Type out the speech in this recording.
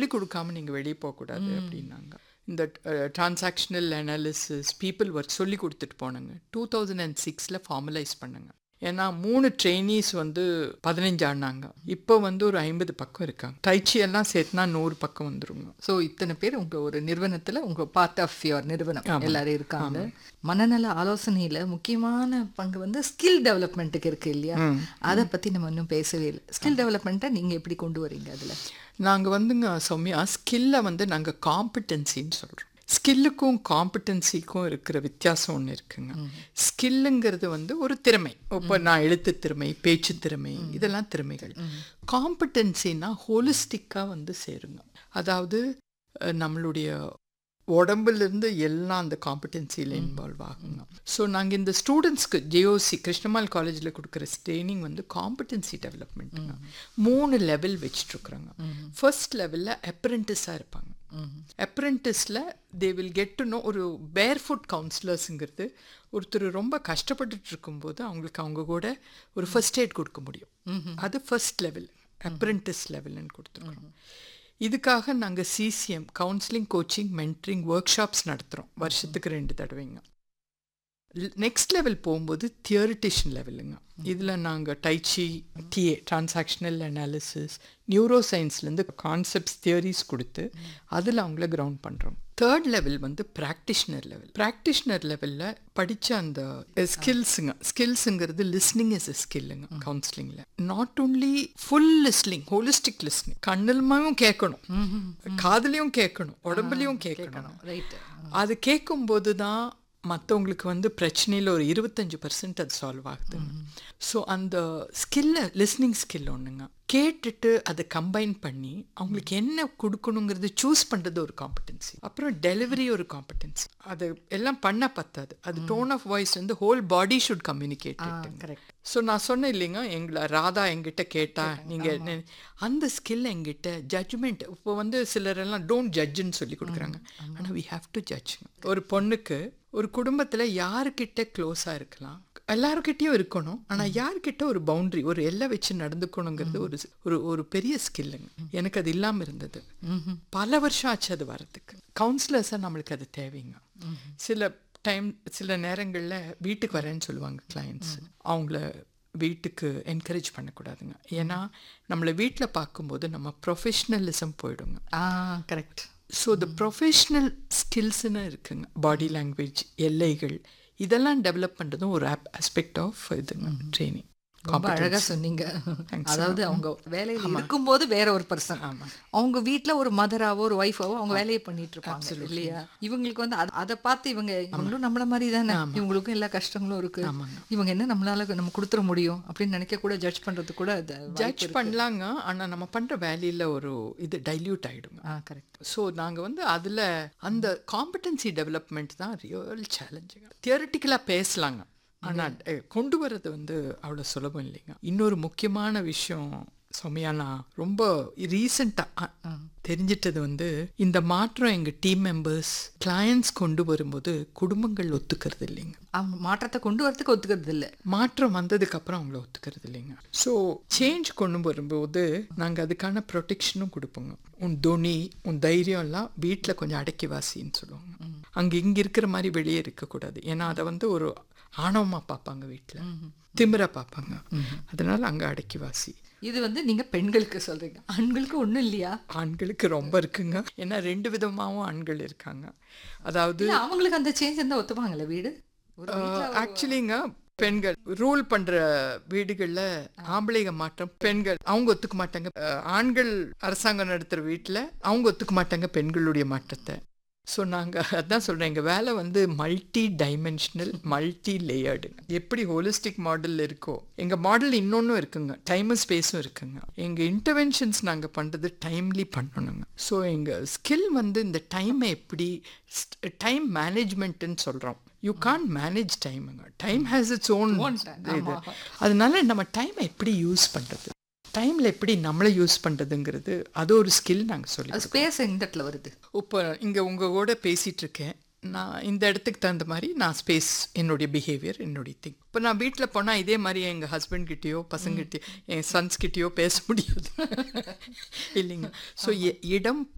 சொல்லி கொடுக்காம நீங்கள் வெளியே போகக்கூடாது அப்படின்னாங்க இந்த டிரான்சாக்ஷனல் அனாலிசிஸ் பீப்புள் ஒர்க் சொல்லி கொடுத்துட்டு போனாங்க டூ தௌசண்ட் அண்ட் சிக்ஸில் ஃபார்மலைஸ் பண்ணாங்க ஏன்னா மூணு ட்ரெயினிஸ் வந்து பதினஞ்சு ஆடினாங்க இப்போ வந்து ஒரு ஐம்பது பக்கம் இருக்காங்க டைச்சி எல்லாம் சேர்த்துனா நூறு பக்கம் வந்துருங்க ஸோ இத்தனை பேர் உங்க ஒரு நிறுவனத்துல உங்க பார்ட் ஆஃப் யுவர் நிறுவனம் எல்லாரும் இருக்காங்க மனநல ஆலோசனையில முக்கியமான பங்கு வந்து ஸ்கில் டெவலப்மெண்ட்டுக்கு இருக்கு இல்லையா அதை பத்தி நம்ம இன்னும் பேசவே இல்லை ஸ்கில் டெவலப்மெண்ட்டை நீங்க எப்படி கொண்டு வரீங்க அதுல நாங்கள் வந்துங்க சௌமியா ஸ்கில்லை வந்து நாங்கள் காம்பிட்டன்சின்னு சொல்கிறோம் ஸ்கில்லுக்கும் காம்பிட்டன்சிக்கும் இருக்கிற வித்தியாசம் ஒன்று இருக்குங்க ஸ்கில்லுங்கிறது வந்து ஒரு திறமை இப்போ நான் எழுத்து திறமை பேச்சு திறமை இதெல்லாம் திறமைகள் காம்பிட்டன்சின்னா ஹோலிஸ்டிக்காக வந்து சேருங்க அதாவது அஹ், நம்மளுடைய உடம்புலேருந்து எல்லாம் அந்த காம்பிட்டன்சியில் இன்வால்வ் ஆகுங்க ஸோ நாங்கள் இந்த ஸ்டூடெண்ட்ஸ்க்கு ஜேஓசி கிருஷ்ணமால் காலேஜில் கொடுக்குற ட்ரைனிங் வந்து காம்பிட்டன்சி டெவலப்மெண்ட்டுங்க மூணு லெவல் வச்சுட்ருக்குறாங்க ஃபர்ஸ்ட் லெவலில் அப்ரெண்டிஸாக இருப்பாங்க அப்ரெண்டிஸில் they will get to know ஒரு பேர் ஃபுட் கவுன்சிலர்ஸுங்கிறது ஒருத்தர் ரொம்ப கஷ்டப்பட்டுட்டு இருக்கும்போது அவங்களுக்கு அவங்க கூட ஒரு ஃபர்ஸ்ட் எய்ட் கொடுக்க முடியும் அது ஃபர்ஸ்ட் லெவல் அப்ரெண்டிஸ் லெவல்னு கொடுத்துருக்கோம் இதுக்காக நாங்கள் CCM counselling coaching mentoring workshops நடத்துகிறோம் வருஷத்துக்கு ரெண்டு தடவைங்க நெக்ஸ்ட் லெவல் போகும்போது தியரிட்டிஷன் லெவலுங்க இதில் நாங்கள் டைச்சி டிஏ டிரான்சாக்ஷனல் அனாலிசிஸ் நியூரோ சயின்ஸ்லேருந்து கான்செப்ட்ஸ் தியரிஸ் கொடுத்து அதில் அவங்கள கிரவுண்ட் பண்ணுறோம் தேர்ட் லெவல் வந்து ப்ராக்டிஷனர் லெவல் ப்ராக்டிஷனர் லெவலில் படித்த அந்த ஸ்கில்ஸுங்க ஸ்கில்ஸுங்கிறது லிஸ்னிங் இஸ் எ ஸ்கில்லுங்க கவுன்சிலிங்கில் not only full listening holistic listening கண்ணிலுமாவும் கேட்கணும் காதுலையும் கேட்கணும் உடம்புலையும் கேட்கணும் ரைட் அது கேட்கும்போது தான் மற்றவங்களுக்கு வந்து பிரச்சனையில் ஒரு இருபத்தஞ்சு பர்சன்ட் அது சால்வ் ஆகுதுங்க ஸோ அந்த ஸ்கில்ல லிஸ்னிங் ஸ்கில் ஒன்றுங்க கேட்டுட்டு அதை கம்பைன் பண்ணி அவங்களுக்கு என்ன கொடுக்கணுங்கிறது சூஸ் பண்ணுறது ஒரு காம்படென்சி அப்புறம் டெலிவரி ஒரு காம்படென்சி அது எல்லாம் பண்ண பத்தாது அது டோன் ஆஃப் வாய்ஸ் வந்து whole body should communicate correct so நான் சொன்னேன் இல்லைங்க எங்களை ராதா எங்கிட்ட கேட்டா நீங்கள் அந்த ஸ்கில் எங்கிட்ட ஜட்ஜ்மெண்ட் இப்போ வந்து சிலரெல்லாம் டோன்ட் ஜட்ஜுன்னு சொல்லி கொடுக்குறாங்க ஆனால் வி ஹாவ் டு ஜட்ஜ் ஒரு பொண்ணுக்கு ஒரு குடும்பத்தில் யாருக்கிட்ட க்ளோஸாக இருக்கலாம் எல்லாருக்கிட்டேயும் இருக்கணும் ஆனால் யார்கிட்ட ஒரு பவுண்டரி ஒரு எல்லை வச்சு நடந்துக்கணுங்கிறது ஒரு ஒரு ஒரு பெரிய ஸ்கில்லுங்க எனக்கு அது இல்லாமல் இருந்தது பல வருஷம் ஆச்சு அது வரதுக்கு கவுன்சிலர்ஸாக நம்மளுக்கு அது தேவைங்க சில டைம் சில நேரங்களில் வீட்டுக்கு வரேன்னு சொல்லுவாங்க கிளைண்ட்ஸ் அவங்கள வீட்டுக்கு என்கரேஜ் பண்ணக்கூடாதுங்க ஏன்னா நம்மளை வீட்டில் பார்க்கும்போது நம்ம ப்ரொஃபஷ்னலிசம் போயிடுங்க ஆ கரெக்ட் ஸோ த ப்ரொஃபஷ்னல் ஸ்கில்ஸ்னு இருக்குங்க பாடி லாங்குவேஜ் எல்லைகள் இதெல்லாம் டெவலப் பண்ணுறதும் ஒரு ஆப் ஆஸ்பெக்ட் ஆஃப் இதுங்க ட்ரைனிங் ரொம்ப அழகா சொன்னீங்க அதாவது அவங்க வேலையில் இருக்கும்போது வேற ஒரு பர்சன் அவங்க வீட்ல ஒரு மதராவோ ஒரு ஒய்ஃபாவோ அவங்க வேலையை பண்ணிட்டு இருப்பாங்க இல்லையா இவங்களுக்கு வந்து அத- அதை பார்த்து இவங்க இவங்களும் நம்மள மாதிரி தானே இவங்களுக்கும் எல்லா கஷ்டங்களும் இருக்கு இவங்க என்ன நம்மளால நம்ம கொடுத்துட முடியும் அப்படின்னு நினைக்க கூட ஜட்ஜ் பண்றது கூட அது ஜட்ஜ் பண்ணலாங்க ஆனால் நம்ம பண்ணுற வேலையில் ஒரு இது டைல்யூட் ஆகிடுங்க ஆ கரெக்ட் ஸோ நாங்கள் வந்து அதில் அந்த காம்படன்சி டெவலப்மெண்ட் தான் ரியல் சேலஞ்சுங்க தியரட்டிக்கலாக பேசலாங்க ஆனால் கொண்டு வர்றது வந்து அவ்வளோ சுலபம் இல்லைங்க இன்னொரு முக்கியமான விஷயம் சௌமியா நான் ரொம்ப ரீசண்டாக தெரிஞ்சிட்டது வந்து இந்த மாற்றம் எங்கள் டீம் மெம்பர்ஸ் கிளையண்ட்ஸ் கொண்டு வரும்போது குடும்பங்கள் ஒத்துக்கிறது இல்லைங்க அவங்க மாற்றத்தை கொண்டு வரதுக்கு ஒத்துக்கிறது இல்ல மாற்றம் வந்ததுக்கு அப்புறம் அவங்கள ஒத்துக்கிறது இல்லைங்க ஸோ சேஞ்ச் கொண்டு வரும்போது நாங்கள் அதுக்கான ப்ரொடெக்ஷனும் கொடுப்போங்க உன் துணி உன் தைரியம் எல்லாம் வீட்டில் கொஞ்சம் அடக்கி வாசின்னு சொல்லுவாங்க அங்கே இங்கே இருக்கிற மாதிரி வெளியே இருக்கக்கூடாது ஏன்னா அதை வந்து ஒரு ஆணவமாக பார்ப்பாங்க வீட்டில் திமிரா பார்ப்பாங்க அதனால அங்கே அடக்கி வாசி இது வந்து நீங்க பெண்களுக்கு சொல்றீங்க ஆண்களுக்கு ஒண்ணும் இல்லையா ஆண்களுக்கு ரொம்ப இருக்குங்க ஏன்னா ரெண்டு விதமாகவும் ஆண்கள் இருக்காங்க அதாவது இல்ல அவங்களுக்கு அந்த சேஞ்ச் இருந்தா ஒத்துப்பாங்கல்ல வீடு ஒரு வீட்ல ஆக்சுவலிங்க பெண்கள் ரூல் பண்ற வீடுகள்ல ஆம்பளைங்க மாற்றம் பெண்கள் அவங்க ஒத்துக்க மாட்டாங்க அஹ், ஆண்கள் அரசாங்கம் நடத்துற வீட்டுல அவங்க ஒத்துக்க மாட்டாங்க பெண்களுடைய மாற்றத்தை ஸோ நாங்கள் அதான் சொல்கிறேன் எங்கள் வேலை வந்து மல்டி டைமென்ஷனல் மல்டி லேயர்டு எப்படி ஹோலிஸ்டிக் மாடல் இருக்கோ எங்கள் மாடல் இன்னொன்றும் இருக்குங்க டைமும் ஸ்பேஸும் இருக்குங்க எங்கள் இன்டர்வென்ஷன்ஸ் நாங்கள் பண்ணுறது டைம்லி பண்ணணுங்க ஸோ எங்கள் ஸ்கில் வந்து இந்த டைமை எப்படி டைம் மேனேஜ்மெண்ட்டுன்னு சொல்கிறோம் யூ கான் மேனேஜ் டைமுங்க டைம் ஹேஸ் இட்ஸ் ஓன் இது அதனால நம்ம டைமை எப்படி யூஸ் பண்ணுறது டைமில் எப்படி நம்மளை யூஸ் பண்ணுறதுங்கிறது அது ஒரு ஸ்கில் நாங்கள் சொல்லி அது ஸ்பேஸ் எந்த இடத்துல வருது இப்போ இங்கே உங்கள் கூட பேசிகிட்டு இருக்கேன் நான் இந்த இடத்துக்கு தகுந்த மாதிரி நான் ஸ்பேஸ் என்னுடைய பிஹேவியர் என்னுடைய திங் இப்போ நான் வீட்டில் போனால் இதே மாதிரி எங்கள் ஹஸ்பண்ட் கிட்டேயோ பசங்கிட்டயோ என் சன்ஸ் கிட்டேயோ பேச முடியாது இல்லைங்க ஸோ இடம்